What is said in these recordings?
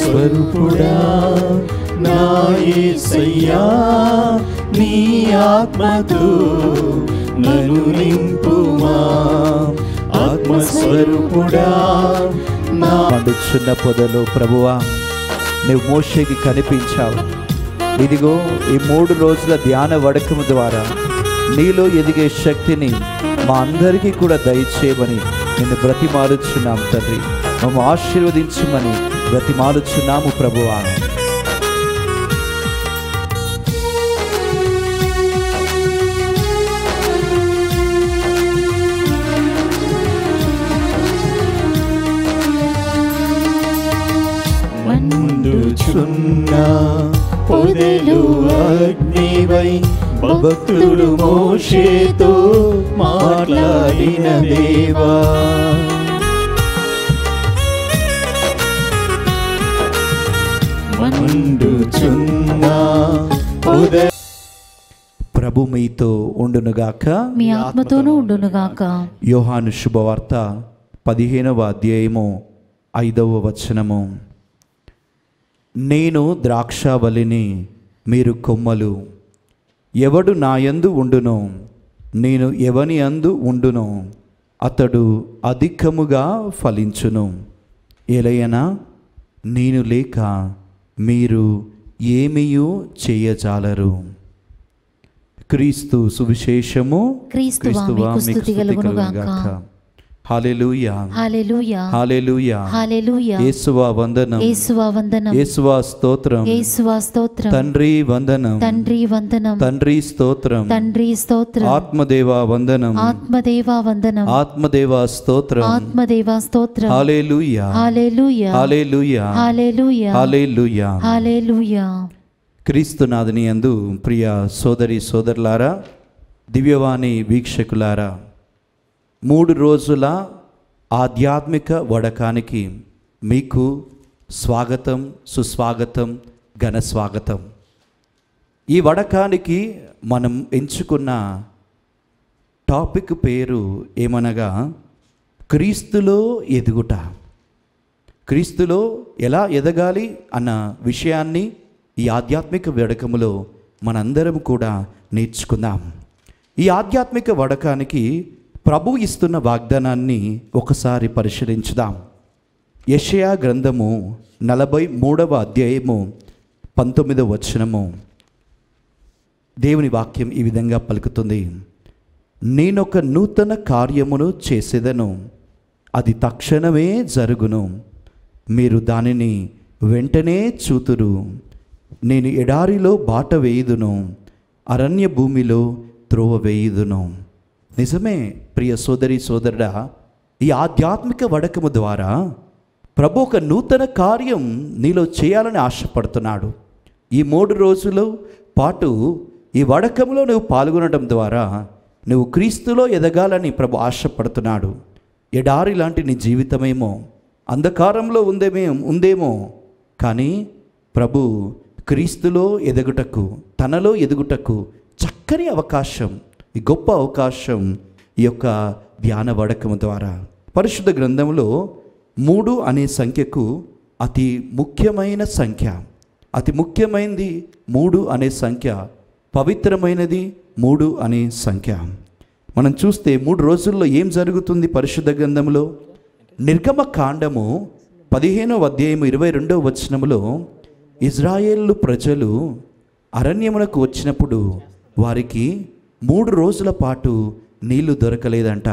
ఆత్మస్వరూపుడా నా యేసయ్యా నీ ఆత్మతో నన్ను నింపుమా ఆత్మస్వరూపుడా నా పండుచున్న పొదలో ప్రభువా నువ్వు మోషేకి కనిపించావు ఇదిగో ఈ మూడు రోజుల ధ్యాన వడకము ద్వారా నీలో ఎదిగే శక్తిని మా అందరికీ కూడా దయచేయమని నిన్ను బ్రతిమాలుచున్నాం తండ్రి మమ్మ ఆశీర్వదించమని బ్రతిమాలుచున్నాము ప్రభువా మండుచున్న పొదలు అగ్నివై భక్తుడు మోషేతో మాట్లాడిన దేవా మండుచున్న పొద ప్రభు మీతో ఉండునుగాక మీ ఆత్మతోనూ ఉండునుగాక యోహాను శుభవార్త పదిహేనవ అధ్యాయము ఐదవ వచనము నేను ద్రాక్షావళిని మీరు కొమ్మలు ఎవడు నాయందు ఉండునో నేను ఎవని అందు ఉండునో అతడు అధికముగా ఫలించును ఎలయనా నేను లేక మీరు ఏమీయూ చేయజాలరు క్రీస్తు సువిశేషము క్రీస్తువా మీకు స్తుతి కలుగునుగాక. హల్లెలూయా హల్లెలూయా హల్లెలూయా హల్లెలూయా యేసువా వందనం యేసువా వందనం యేసువా స్తోత్రం యేసువా స్తోత్రం తండ్రి వందనం తండ్రి వందనం తండ్రి స్తోత్రం తండ్రి స్తోత్రం ఆత్మదేవా వందనం ఆత్మదేవా వందనం ఆత్మదేవా స్తోత్రం ఆత్మదేవా స్తోత్రం హల్లెలూయా హల్లెలూయా హల్లెలూయా హల్లెలూయా హల్లెలూయా హల్లెలూయా క్రీస్తునాథుని యందు ప్రియ సోదరి సోదరులారా దివ్యవాణి వీక్షకులారా మూడు రోజుల ఆధ్యాత్మిక వడకానికి మీకు స్వాగతం సుస్వాగతం ఘన స్వాగతం ఈ వడకానికి మనం ఎంచుకున్న టాపిక్ పేరు ఏమనగా క్రీస్తులో ఎదుగుట క్రీస్తులో ఎలా ఎదగాలి అన్న విషయాన్ని ఈ ఆధ్యాత్మిక వడకములో మనందరం కూడా నేర్చుకుందాం ఈ ఆధ్యాత్మిక వడకానికి ప్రభు ఇస్తున్న వాగ్దానాన్ని ఒకసారి పరిశీలించుదాం యెషయా గ్రంథము నలభై మూడవ అధ్యాయము పంతొమ్మిదవ వచనము దేవుని వాక్యం ఈ విధంగా పలుకుతుంది నేనొక నూతన కార్యమును చేసేదను అది తక్షణమే జరుగును మీరు దానిని వెంటనే చూతురు నేను ఎడారిలో బాట వేయుదును అరణ్య భూమిలో త్రోవ వేయుదును నిజమే ప్రియ సోదరి సోదరుడా ఈ ఆధ్యాత్మిక వడకము ద్వారా ప్రభు ఒక నూతన కార్యం నీలో చేయాలని ఆశపడుతున్నాడు ఈ మూడు రోజుల పాటు ఈ వడకంలో నువ్వు పాల్గొనడం ద్వారా నువ్వు క్రీస్తులో ఎదగాలని ప్రభు ఆశపడుతున్నాడు ఎడారి లాంటి నీ జీవితమేమో అంధకారంలో ఉందేమే ఉందేమో కానీ ప్రభు క్రీస్తులో ఎదగుటకు తనలో ఎదుగుటకు చక్కని అవకాశం ఈ గొప్ప అవకాశం ఈ యొక్క ధ్యాన వడకము ద్వారా పరిశుద్ధ గ్రంథంలో మూడు అనే సంఖ్యకు అతి ముఖ్యమైన సంఖ్య అతి ముఖ్యమైనది మూడు అనే సంఖ్య పవిత్రమైనది మూడు అనే సంఖ్య మనం చూస్తే మూడు రోజుల్లో ఏం జరుగుతుంది పరిశుద్ధ గ్రంథంలో నిర్గమ కాండము పదిహేనవ అధ్యాయము ఇరవై రెండవ వచనములో ఇజ్రాయేలు ప్రజలు అరణ్యమునకు వచ్చినప్పుడు వారికి మూడు రోజుల పాటు నీళ్లు దొరకలేదంట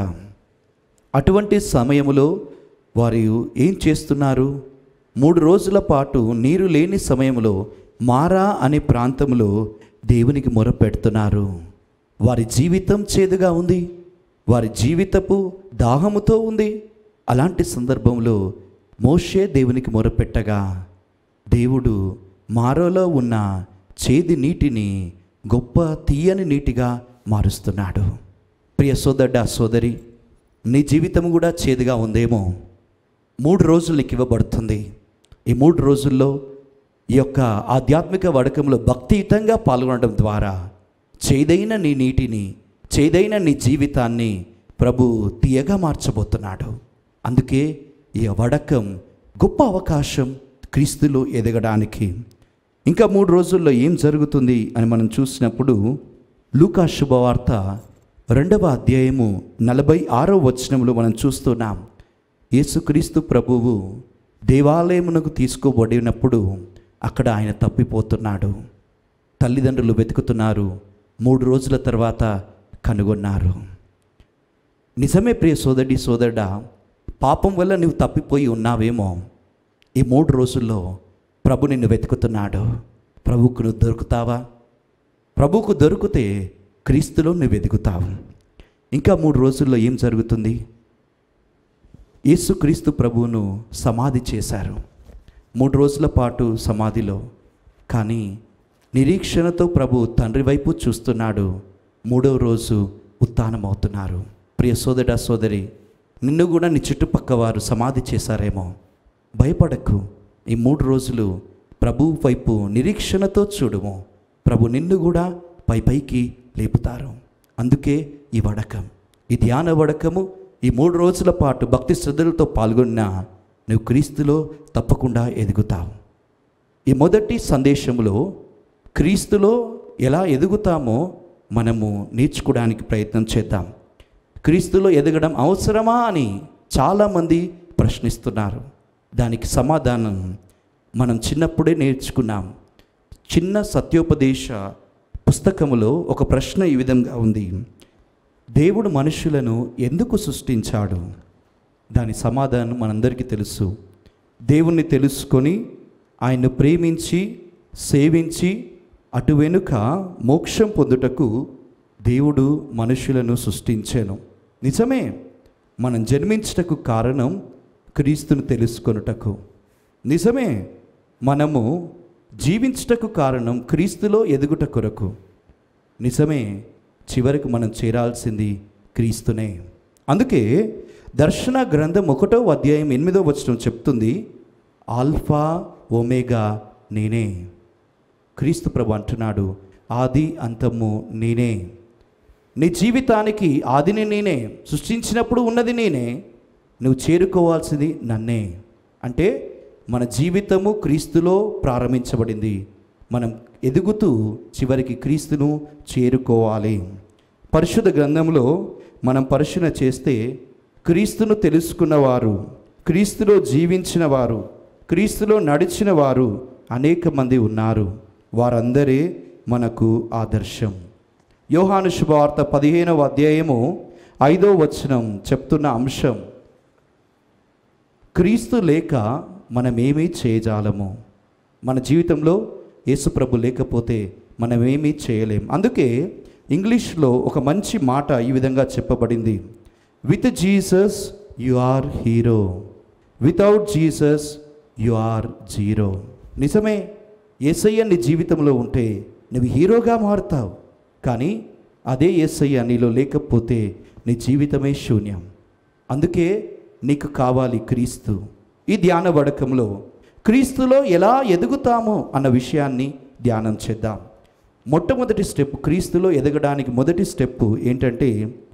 అటువంటి సమయములో వారు ఏం చేస్తున్నారు మూడు రోజుల పాటు నీరు లేని సమయంలో మారా అనే ప్రాంతంలో దేవునికి మొరపెడుతున్నారు వారి జీవితం చేదుగా ఉంది వారి జీవితపు దాహముతో ఉంది అలాంటి సందర్భంలో మోషే దేవునికి మొరపెట్టగా దేవుడు మారోలో ఉన్న చేది నీటిని గొప్ప తీయని నీటిగా మారుస్తున్నాడు ప్రియ సోదరుడా సోదరి నీ జీవితం కూడా చేదుగా ఉందేమో మూడు రోజులు నీకు ఇవ్వబడుతుంది ఈ మూడు రోజుల్లో ఈ యొక్క ఆధ్యాత్మిక వడకంలో భక్తియుతంగా పాల్గొనడం ద్వారా చేదైన నీ నీటిని చేదైన నీ జీవితాన్ని ప్రభు తీయగా మార్చబోతున్నాడు అందుకే ఈ వడకం గొప్ప అవకాశం క్రీస్తులో ఎదగడానికి ఇంకా మూడు రోజుల్లో ఏం జరుగుతుంది అని మనం చూసినప్పుడు లూకా శుభవార్త రెండవ అధ్యాయము నలభై ఆరో వచనంలో మనం చూస్తున్నాం యేసుక్రీస్తు ప్రభువు దేవాలయమునకు తీసుకోబడినప్పుడు అక్కడ ఆయన తప్పిపోతున్నాడు తల్లిదండ్రులు వెతుకుతున్నారు మూడు రోజుల తర్వాత కనుగొన్నారు నిజమే ప్రియ సోదరి సోదరుడా పాపం వల్ల నువ్వు తప్పిపోయి ఉన్నావేమో ఈ మూడు రోజుల్లో ప్రభు నిన్ను వెతుకుతున్నాడు ప్రభువుకు నువ్వు దొరుకుతావా ప్రభువుకు దొరికితే క్రీస్తులో నువ్వు ఎదుగుతావు ఇంకా మూడు రోజుల్లో ఏం జరుగుతుంది యేసుక్రీస్తు ప్రభువును సమాధి చేశారు మూడు రోజుల పాటు సమాధిలో కానీ నిరీక్షణతో ప్రభు తండ్రి వైపు చూస్తున్నాడు మూడవ రోజు ఉత్థానమవుతున్నారు ప్రియ సోదర సోదరి నిన్ను కూడా నీ చుట్టుపక్క వారు సమాధి చేశారేమో భయపడకు ఈ మూడు రోజులు ప్రభు వైపు నిరీక్షణతో చూడుము ప్రభు నిన్ను కూడా పై పైకి లేపుతారు అందుకే ఈ వడకం ఈ ధ్యాన వడకము ఈ మూడు రోజుల పాటు భక్తి శ్రద్ధలతో పాల్గొన్నా నువ్వు క్రీస్తులో తప్పకుండా ఎదుగుతావు ఈ మొదటి సందేశంలో క్రీస్తులో ఎలా ఎదుగుతామో మనము నేర్చుకోవడానికి ప్రయత్నం చేద్దాం క్రీస్తులో ఎదగడం అవసరమా అని చాలామంది ప్రశ్నిస్తున్నారు దానికి సమాధానం మనం చిన్నప్పుడే నేర్చుకున్నాం చిన్న సత్యోపదేశ పుస్తకములో ఒక ప్రశ్న ఈ విధంగా ఉంది దేవుడు మనుషులను ఎందుకు సృష్టించాడు దాని సమాధానం మనందరికీ తెలుసు దేవుణ్ణి తెలుసుకొని ఆయన్ను ప్రేమించి సేవించి అటు వెనుక మోక్షం పొందుటకు దేవుడు మనుషులను సృష్టించాను నిజమే మనం జన్మించుటకు కారణం క్రీస్తును తెలుసుకొనుటకు నిజమే మనము జీవించుటకు కారణం క్రీస్తులో ఎదుగుట కొరకు నిజమే చివరికి మనం చేరాల్సింది క్రీస్తునే అందుకే దర్శన గ్రంథం ఒకటో అధ్యాయం ఎనిమిదో వచనం చెప్తుంది ఆల్ఫా ఒమేగా నేనే క్రీస్తు ప్రభు అంటున్నాడు ఆది అంతము నేనే నీ జీవితానికి ఆదిని నేనే సృష్టించినప్పుడు ఉన్నది నేనే నువ్వు చేరుకోవాల్సింది నన్నే అంటే మన జీవితము క్రీస్తులో ప్రారంభించబడింది మనం ఎదుగుతూ చివరికి క్రీస్తును చేరుకోవాలి పరిశుద్ధ గ్రంథంలో మనం పరిశీలన చేస్తే క్రీస్తును తెలుసుకున్నవారు క్రీస్తులో జీవించిన వారు క్రీస్తులో నడిచిన వారు అనేక మంది ఉన్నారు వారందరే మనకు ఆదర్శం యోహాను శుభవార్త పదిహేనవ అధ్యాయము ఐదో వచనం చెప్తున్న అంశం క్రీస్తు లేక మనమేమీ చేయజాలము మన జీవితంలో యేసుప్రభు లేకపోతే మనమేమీ చేయలేం అందుకే ఇంగ్లీష్లో ఒక మంచి మాట ఈ విధంగా చెప్పబడింది with Jesus you are hero without Jesus you are zero నిజమే ఏసయ్య నీ జీవితంలో ఉంటే నువ్వు హీరోగా మారుతావు కానీ అదే ఏసయ్య నీలో లేకపోతే నీ జీవితమే శూన్యం అందుకే నీకు కావాలి క్రీస్తు ఈ ధ్యాన వడకంలో క్రీస్తులో ఎలా ఎదుగుతామో అన్న విషయాన్ని ధ్యానం చేద్దాం మొట్టమొదటి స్టెప్ క్రీస్తులో ఎదగడానికి మొదటి స్టెప్ ఏంటంటే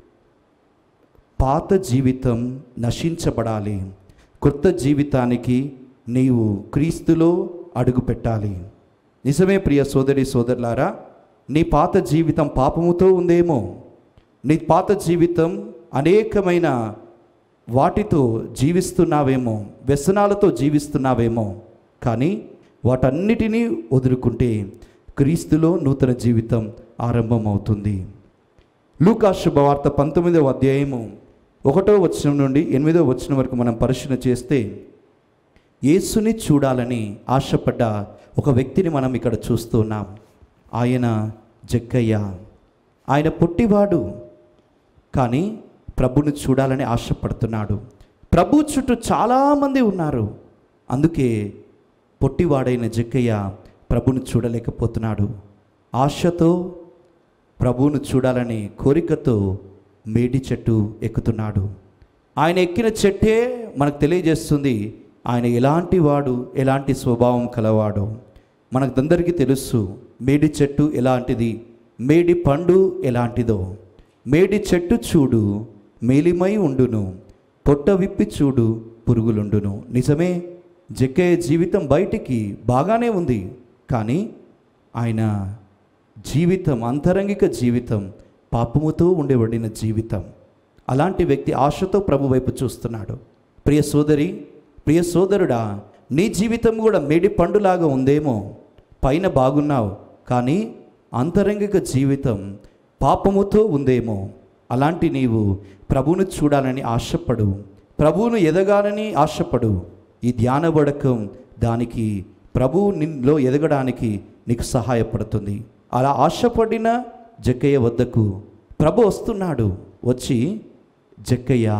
పాత జీవితం నశించబడాలి కొత్త జీవితానికి నీవు క్రీస్తులో అడుగు పెట్టాలి నిజమే ప్రియ సోదరి సోదరులారా నీ పాత జీవితం పాపముతో ఉందేమో నీ పాత జీవితం అనేకమైన వాటితో జీవిస్తున్నావేమో వ్యసనాలతో జీవిస్తున్నావేమో కానీ వాటన్నిటినీ వదులుకుంటే క్రీస్తులో నూతన జీవితం ఆరంభమవుతుంది లూకా శుభవార్త పంతొమ్మిదవ అధ్యాయము ఒకటో వచనం నుండి ఎనిమిదో వచనం వరకు మనం పరిశీలన చేస్తే యేసుని చూడాలని ఆశపడ్డ ఒక వ్యక్తిని మనం ఇక్కడ చూస్తున్నాం ఆయన జగ్గయ్య ఆయన పొట్టివాడు కానీ ప్రభుని చూడాలని ఆశపడుతున్నాడు ప్రభు చుట్టూ చాలామంది ఉన్నారు అందుకే పొట్టివాడైన జక్కయ్య ప్రభుని చూడలేకపోతున్నాడు ఆశతో ప్రభువును చూడాలని కోరికతో మేడి చెట్టు ఎక్కుతున్నాడు ఆయన ఎక్కిన చెట్టే మనకు తెలియజేస్తుంది ఆయన ఎలాంటి వాడు ఎలాంటి స్వభావం కలవాడు మనకందరికీ తెలుసు మేడి చెట్టు ఎలాంటిది మేడి పండు ఎలాంటిదో మేడి చెట్టు చూడు మేలిమై ఉండును పొట్ట విప్పి చూడు పురుగులుండును నిజమే జక్కయ్య జీవితం బయటికి బాగానే ఉంది కానీ ఆయన జీవితం అంతరంగిక జీవితం పాపముతో ఉండబడిన జీవితం అలాంటి వ్యక్తి ఆశతో ప్రభు వైపు చూస్తున్నాడు ప్రియ సోదరి ప్రియ సోదరుడా నీ జీవితం కూడా మేడి పండులాగా ఉందేమో పైన బాగున్నావు కానీ అంతరంగిక జీవితం పాపముతో ఉందేమో అలాంటి నీవు ప్రభువును చూడాలని ఆశపడు ప్రభువును ఎదగాలని ఆశపడు ఈ ధ్యాన వడకం దానికి ప్రభువు నిన్లో ఎదగడానికి నీకు సహాయపడుతుంది అలా ఆశపడిన జక్కయ్య వద్దకు ప్రభు వస్తున్నాడు వచ్చి జక్కయ్య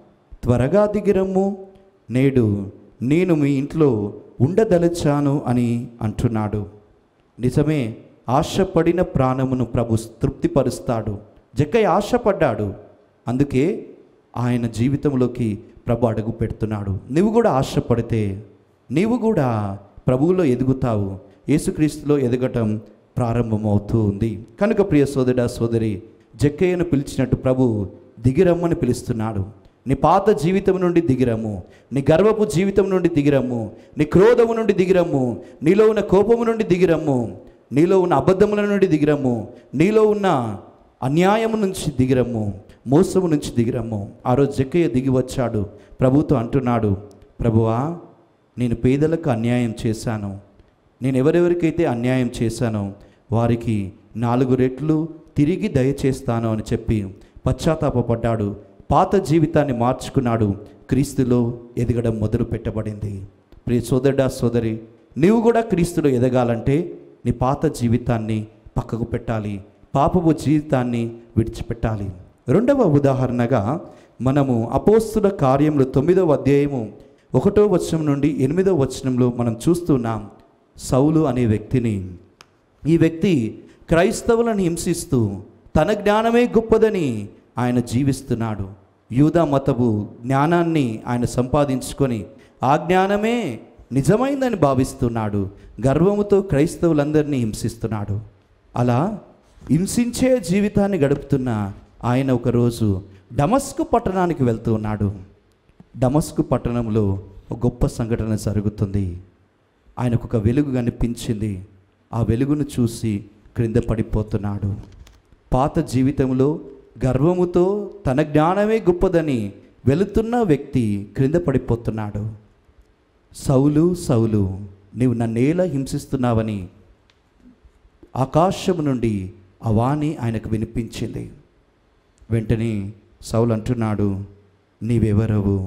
త్వరగా దిగిరమ్ము నేడు నేను మీ ఇంట్లో ఉండదలచాను అని అంటున్నాడు నిజమే ఆశపడిన ప్రాణమును ప్రభు తృప్తిపరుస్తాడు జక్కయ్య ఆశపడ్డాడు అందుకే ఆయన జీవితంలోకి ప్రభు అడుగు పెడుతున్నాడు నువ్వు కూడా ఆశపడితే నీవు కూడా ప్రభువులో ఎదుగుతావు యేసుక్రీస్తులో ఎదగటం ప్రారంభమవుతూ ఉంది కనుక ప్రియ సోదరుడా సోదరి జక్కయ్యను పిలిచినట్టు ప్రభు దిగిరమ్మని పిలుస్తున్నాడు నీ పాత జీవితం నుండి దిగిరమ్ము నీ గర్వపు జీవితం నుండి దిగిరమ్ము నీ క్రోధము నుండి దిగిరమ్ము నీలో ఉన్న కోపము నుండి దిగిరమ్ము నీలో ఉన్న అబద్ధముల నుండి దిగిరమ్ము నీలో ఉన్న అన్యాయము నుంచి దిగిరమ్ము మోసము నుంచి దిగిరమ్ము ఆ రోజు జక్కయ్య దిగి వచ్చాడు ప్రభుతో అంటున్నాడు ప్రభువా నేను పేదలకు అన్యాయం చేశాను నేను ఎవరెవరికైతే అన్యాయం చేశానో వారికి నాలుగు రెట్లు తిరిగి దయచేస్తాను అని చెప్పి పశ్చాత్తాపడ్డాడు పాత జీవితాన్ని మార్చుకున్నాడు క్రీస్తులో ఎదగడం మొదలు పెట్టబడింది ప్రియ సోదరుడా సోదరి నీవు కూడా క్రీస్తులో ఎదగాలంటే నీ పాత జీవితాన్ని పక్కకు పెట్టాలి పాపపు జీవితాన్ని విడిచిపెట్టాలి రెండవ ఉదాహరణగా మనము అపోస్తుల కార్యములు తొమ్మిదవ అధ్యాయము ఒకటో వచనం నుండి ఎనిమిదవ వచనంలో మనం చూస్తున్నాం సౌలు అనే వ్యక్తిని ఈ వ్యక్తి క్రైస్తవులను హింసిస్తూ తన జ్ఞానమే గొప్పదని ఆయన జీవిస్తున్నాడు యూదా మతపు జ్ఞానాన్ని ఆయన సంపాదించుకొని ఆ జ్ఞానమే నిజమైందని భావిస్తున్నాడు గర్వముతో క్రైస్తవులందరినీ హింసిస్తున్నాడు అలా హింసించే జీవితాన్ని గడుపుతున్న ఆయన ఒకరోజు డమస్కు పట్టణానికి వెళ్తూ ఉన్నాడు డమస్కు పట్టణంలో ఒక గొప్ప సంఘటన జరుగుతుంది ఆయనకు ఒక వెలుగు కనిపించింది ఆ వెలుగును చూసి క్రింద పడిపోతున్నాడు పాత జీవితంలో గర్వముతో తన జ్ఞానమే గొప్పదని వెళుతున్న వ్యక్తి క్రింద పడిపోతున్నాడు సౌలు సౌలు నీవు నన్నేలా హింసిస్తున్నావని ఆకాశము నుండి ఆ వాణి ఆయనకు వినిపించింది వెంటనే సౌలు అంటున్నాడు నీవెవరవు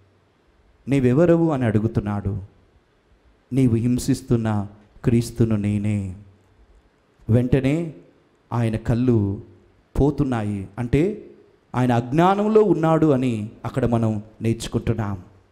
నీవెవరవు అని అడుగుతున్నాడు నీవు హింసిస్తున్న క్రీస్తును నేనే వెంటనే ఆయన కళ్ళు పోతున్నాయి అంటే ఆయన అజ్ఞానంలో ఉన్నాడు అని అక్కడ మనం నేర్చుకుంటున్నాం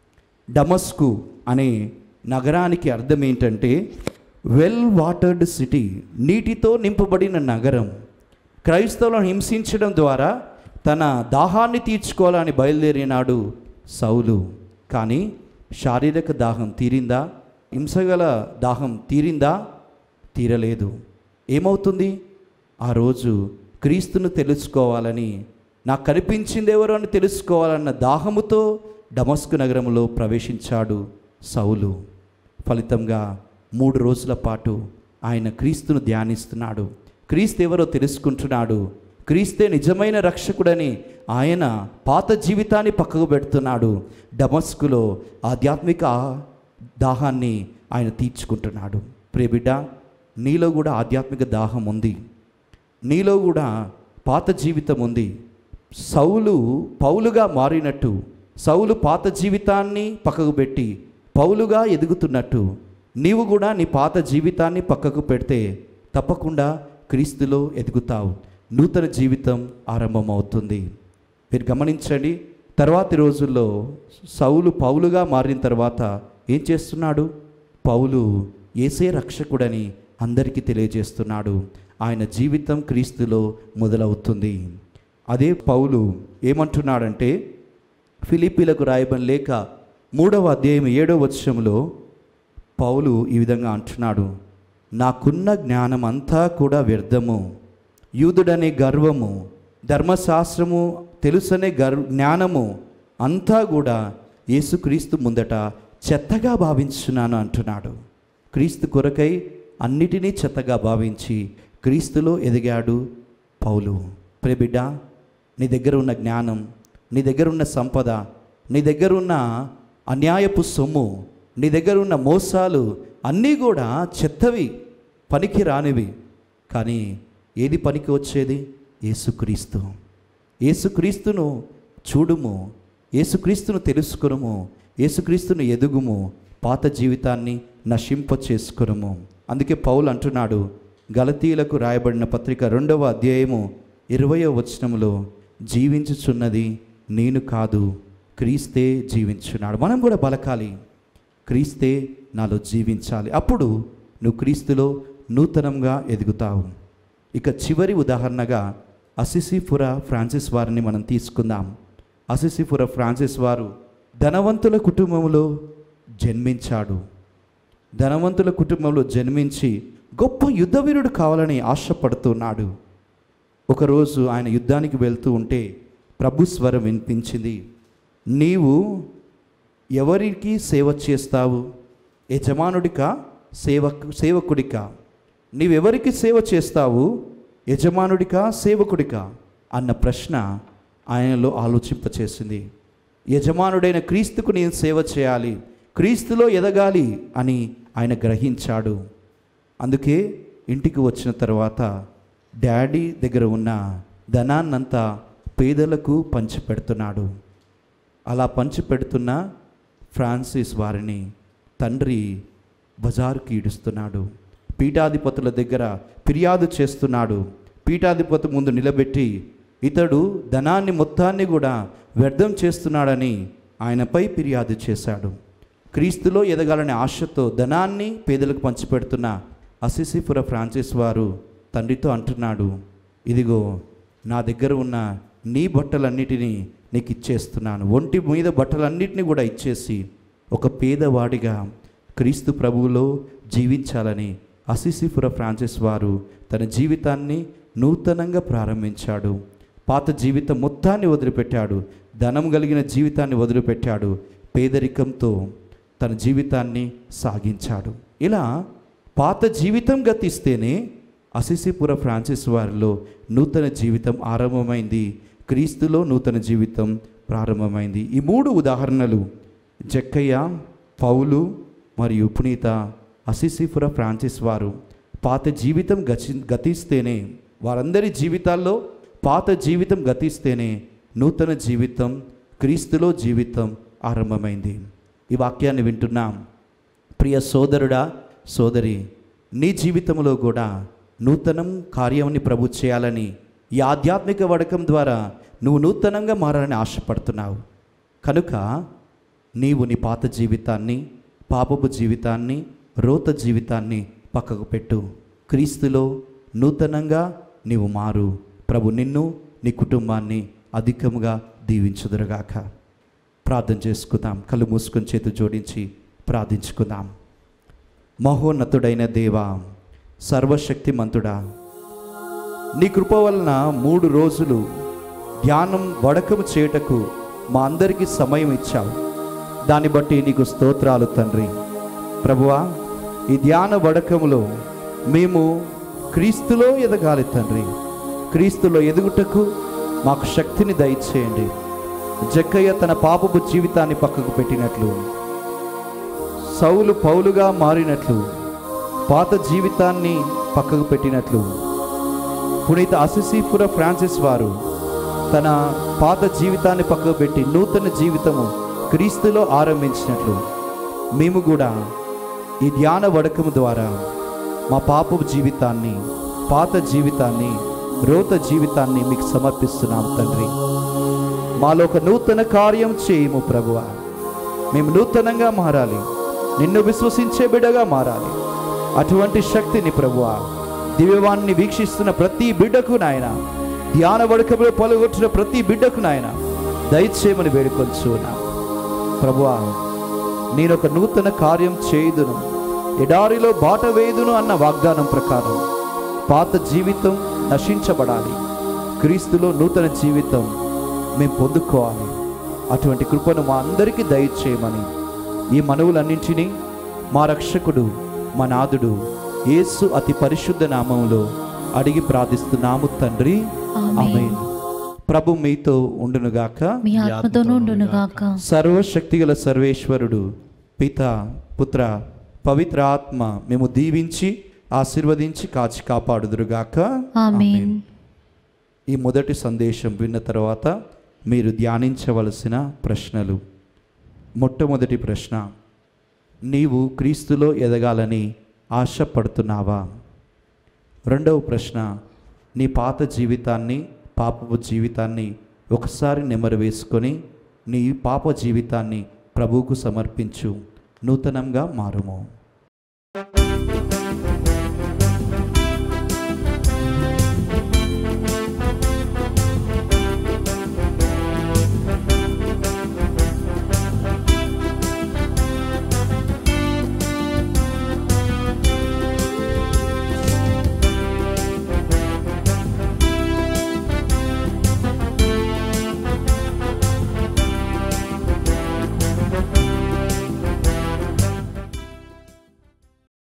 డమస్కు అనే నగరానికి అర్థం ఏంటంటే వెల్ వాటర్డ్ సిటీ నీటితో నింపబడిన నగరం క్రైస్తవులను హింసించడం ద్వారా తన దాహాన్ని తీర్చుకోవాలని బయలుదేరినాడు సౌలు కానీ శారీరక దాహం తీరిందా హింసగల దాహం తీరిందా తీరలేదు ఏమవుతుంది ఆ రోజు క్రీస్తును తెలుసుకోవాలని నాకు కనిపించింది ఎవరు అని తెలుసుకోవాలన్న దాహముతో డమస్కు నగరంలో ప్రవేశించాడు సౌలు ఫలితంగా మూడు రోజుల పాటు ఆయన క్రీస్తును ధ్యానిస్తున్నాడు క్రీస్తు ఎవరో తెలుసుకుంటున్నాడు క్రీస్తే నిజమైన రక్షకుడని ఆయన పాత జీవితాన్ని పక్కకు పెడుతున్నాడు డమస్కులో ఆధ్యాత్మిక దాహాన్ని ఆయన తీర్చుకుంటున్నాడు ప్రియబిడ్డ నీలో కూడా ఆధ్యాత్మిక దాహం ఉంది నీలో కూడా పాత జీవితం ఉంది సౌలు పౌలుగా మారినట్టు సౌలు పాత జీవితాన్ని పక్కకు పెట్టి పౌలుగా ఎదుగుతున్నట్టు నీవు కూడా నీ పాత జీవితాన్ని పక్కకు పెడితే తప్పకుండా క్రీస్తులో ఎదుగుతావు నూతన జీవితం ఆరంభమవుతుంది మీరు గమనించండి తర్వాతి రోజుల్లో సౌలు పౌలుగా మారిన తర్వాత ఏం చేస్తున్నాడు పౌలు ఏసే రక్షకుడని అందరికీ తెలియజేస్తున్నాడు ఆయన జీవితం క్రీస్తులో మొదలవుతుంది అదే పౌలు ఏమంటున్నాడంటే ఫిలిపీలకు రాయబడిన లేక మూడవ అధ్యాయం ఏడవ వచనంలో పౌలు ఈ విధంగా అంటున్నాడు నాకున్న జ్ఞానం అంతా కూడా వ్యర్థము యూదుడనే గర్వము ధర్మశాస్త్రము తెలుసనే గర్ జ్ఞానము అంతా కూడా యేసుక్రీస్తు ముందట చెత్తగా భావించున్నాను అంటున్నాడు క్రీస్తు కొరకై అన్నిటినీ చెత్తగా భావించి క్రీస్తులో ఎదిగాడు పౌలు ప్రేబిడ్డ నీ దగ్గర ఉన్న జ్ఞానం నీ దగ్గర ఉన్న సంపద నీ దగ్గర ఉన్న అన్యాయపు సొమ్ము నీ దగ్గర ఉన్న మోసాలు అన్నీ కూడా చెత్తవి పనికి రానివి కానీ ఏది పనికి వచ్చేది యేసుక్రీస్తు యేసుక్రీస్తును చూడుము యేసుక్రీస్తును తెలుసుకునుము యేసుక్రీస్తును ఎదుగుము పాత జీవితాన్ని నశింప చేసుకునుము అందుకే పౌలు అంటున్నాడు గలతీలకు రాయబడిన పత్రిక రెండవ అధ్యాయము ఇరవయో వచనములో జీవించుచున్నది నేను కాదు క్రీస్తే జీవించున్నాడు మనం కూడా బలకాలి క్రీస్తే నాలో జీవించాలి అప్పుడు నువ్వు క్రీస్తులో నూతనంగా ఎదుగుతావు ఇక చివరి ఉదాహరణగా అసిసిఫుర ఫ్రాన్సిస్ వారిని మనం తీసుకుందాం అసిసిఫుర ఫ్రాన్సిస్ వారు ధనవంతుల కుటుంబంలో జన్మించాడు ధనవంతుల కుటుంబంలో జన్మించి గొప్ప యుద్ధవీరుడు కావాలని ఆశపడుతున్నాడు ఒకరోజు ఆయన యుద్ధానికి వెళ్తూ ఉంటే ప్రభు స్వరం వినిపించింది నీవు ఎవరికి సేవ చేస్తావు యజమానుడికా సేవకు సేవకుడికా నీవెవరికి సేవ చేస్తావు యజమానుడికా సేవకుడికా అన్న ప్రశ్న ఆయనలో ఆలోచింపచేసింది యజమానుడైన క్రీస్తుకు నేను సేవ చేయాలి క్రీస్తులో ఎదగాలి అని ఆయన గ్రహించాడు అందుకే ఇంటికి వచ్చిన తర్వాత డాడీ దగ్గర ఉన్న ధనాన్నంతా పేదలకు పంచిపెడుతున్నాడు అలా పంచిపెడుతున్న ఫ్రాన్సిస్ వారిని తండ్రి బజారుకి ఈడుస్తున్నాడు పీఠాధిపతుల దగ్గర ఫిర్యాదు చేస్తున్నాడు పీఠాధిపతి ముందు నిలబెట్టి ఇతడు ధనాన్ని మొత్తాన్ని కూడా వ్యర్థం చేస్తున్నాడని ఆయనపై ఫిర్యాదు చేశాడు క్రీస్తులో ఎదగాలనే ఆశతో ధనాన్ని పేదలకు పంచిపెడుతున్న అసిసిపుర ఫ్రాన్సిస్ వారు తండ్రితో అంటున్నాడు ఇదిగో నా దగ్గర ఉన్న నీ బట్టలన్నిటినీ నీకు ఇచ్చేస్తున్నాను ఒంటి మీద బట్టలన్నిటినీ కూడా ఇచ్చేసి ఒక పేదవాడిగా క్రీస్తు ప్రభువులో జీవించాలని అసిసిపుర ఫ్రాన్సిస్ వారు తన జీవితాన్ని నూతనంగా ప్రారంభించాడు పాత జీవితం మొత్తాన్ని వదిలిపెట్టాడు ధనం కలిగిన జీవితాన్ని వదిలిపెట్టాడు పేదరికంతో తన జీవితాన్ని సాగించాడు ఇలా పాత జీవితం గతిస్తేనే అసిసిపుర ఫ్రాన్సిస్ వారిలో నూతన జీవితం ఆరంభమైంది క్రీస్తులో నూతన జీవితం ప్రారంభమైంది ఈ మూడు ఉదాహరణలు జక్కయ్య పౌలు మరియు పునీత అసిసిపుర ఫ్రాన్సిస్ వారు పాత జీవితం గచి గతిస్తేనే వారందరి జీవితాల్లో పాత జీవితం గతిస్తేనే నూతన జీవితం క్రీస్తులో జీవితం ఆరంభమైంది ఈ వాక్యాన్ని వింటున్నాం ప్రియ సోదరుడా సోదరి నీ జీవితంలో కూడా నూతనం కార్యాన్ని ప్రభు చేయాలని ఈ ఆధ్యాత్మిక వడకం ద్వారా నువ్వు నూతనంగా మారాలని ఆశపడుతున్నావు కనుక నీవు నీ పాత జీవితాన్ని పాపపు జీవితాన్ని రోత జీవితాన్ని పక్కకు పెట్టు క్రీస్తులో నూతనంగా నీవు మారు ప్రభు నిన్ను నీ కుటుంబాన్ని అధికముగా దీవించుదురుగాక ప్రార్థన చేసుకుందాం కళ్ళు మూసుకొని చేతులు జోడించి ప్రార్థించుకుందాం మహోన్నతుడైన దేవా సర్వశక్తిమంతుడా నీ కృప వలన మూడు రోజులు ధ్యానం వడకము చేయుటకు మా అందరికీ సమయం ఇచ్చావు దాన్ని బట్టి నీకు స్తోత్రాలు తండ్రి ప్రభువా ఈ ధ్యాన వడకములో మేము క్రీస్తులో ఎదగాలి తండ్రి క్రీస్తులో ఎదుగుటకు మాకు శక్తిని దయచేయండి జక్కయ్య తన పాపపు జీవితాన్ని పక్కకు పెట్టినట్లు సౌలు పౌలుగా మారినట్లు పాత జీవితాన్ని పక్కకు పెట్టినట్లు పునీత అసిసిపుర ఫ్రాన్సిస్ వారు తన పాత జీవితాన్ని పక్కకు పెట్టి నూతన జీవితము క్రీస్తులో ఆరంభించినట్లు మేము కూడా ఈ ధ్యాన వడకము ద్వారా మా పాపపు జీవితాన్ని పాత జీవితాన్ని రోత జీవితాన్ని మీకు సమర్పిస్తున్నాం తండ్రి మాలో ఒక నూతన కార్యం చేయము ప్రభువ మేము నూతనంగా మారాలి నిన్ను విశ్వసించే బిడ్డగా మారాలి అటువంటి శక్తిని ప్రభువ దివ్యవాన్ని వీక్షిస్తున్న ప్రతి బిడ్డకు నాయన ధ్యాన వడకములో పాల్గొట్టిన ప్రతి బిడ్డకు నాయన దయచేయమని వేడుకొంచున్నా ప్రభువా నేను ఒక నూతన కార్యం చేయుదును ఎడారిలో బాట వేయుదును అన్న వాగ్దానం ప్రకారం పాత జీవితం నశించబడాలి క్రీస్తులో నూతన జీవితం మేము పొందుకోవాలి అటువంటి కృపను మా అందరికీ దయచేయమని ఈ మనవులన్నింటినీ మా రక్షకుడు మా నాథుడు యేసు అతి పరిశుద్ధ నామంలో అడిగి ప్రార్థిస్తున్నాము తండ్రి ఆమేన్. ఆమేన్ ప్రభు మీతో ఉండునుగాక మీ ఆత్మతోనూ ఉండునుగాక సర్వశక్తిగల సర్వేశ్వరుడు పిత పుత్ర పవిత్ర ఆత్మ మేము దీవించి ఆశీర్వదించి కాచి కాపాడుదురుగాక ఆమేన్ ఈ మొదటి సందేశం విన్న తర్వాత మీరు ధ్యానించవలసిన ప్రశ్నలు మొట్టమొదటి ప్రశ్న నీవు క్రీస్తులో ఎదగాలని ఆశపడుతున్నావా రెండవ ప్రశ్న నీ పాత జీవితాన్ని పాపపు జీవితాన్ని ఒకసారి నెమరు వేసుకొని నీ పాప జీవితాన్ని ప్రభువుకు సమర్పించు నూతనంగా మారుము